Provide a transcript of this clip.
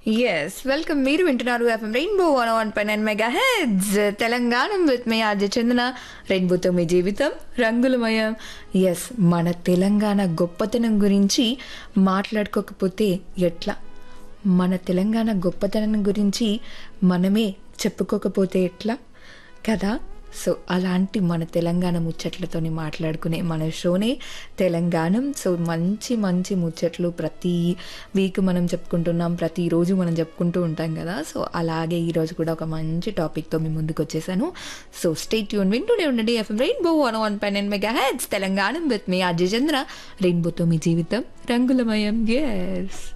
yes welcome మీరు వింటున్నారు FM rainbow one one పై nine megahertz Telangana with మీ ఆర్జ చందన రెయిన్బోతో మీ జీవితం రంగులమయం ఎస్ మన తెలంగాణ గొప్పతనం గురించి మాట్లాడుకోకపోతే ఎట్లా మన తెలంగాణ గొప్పతనం గురించి మనమే చెప్పుకోకపోతే ఎట్లా కదా సో అలాంటి మన తెలంగాణ ముచ్చట్లతోని మాట్లాడుకునే మన షోనే తెలంగాణం సో మంచి మంచి ముచ్చట్లు ప్రతి వీక్ మనం చెప్పుకుంటున్నాం ప్రతిరోజు మనం చెప్పుకుంటూ ఉంటాం కదా సో అలాగే ఈరోజు కూడా ఒక మంచి టాపిక్తో మీ ముందుకు వచ్చేసాను సో స్టేట్ ట్యూన్ వింటూనే ఉండండి ఎఫ్ఎం రెయిన్బో వన్ వన్ పై నైన్ మెగా హెడ్స్ తెలంగాణం విత్ మీ అజయ్ చంద్ర రెయిన్బోతో మీ జీవితం రంగులమయం ఎస్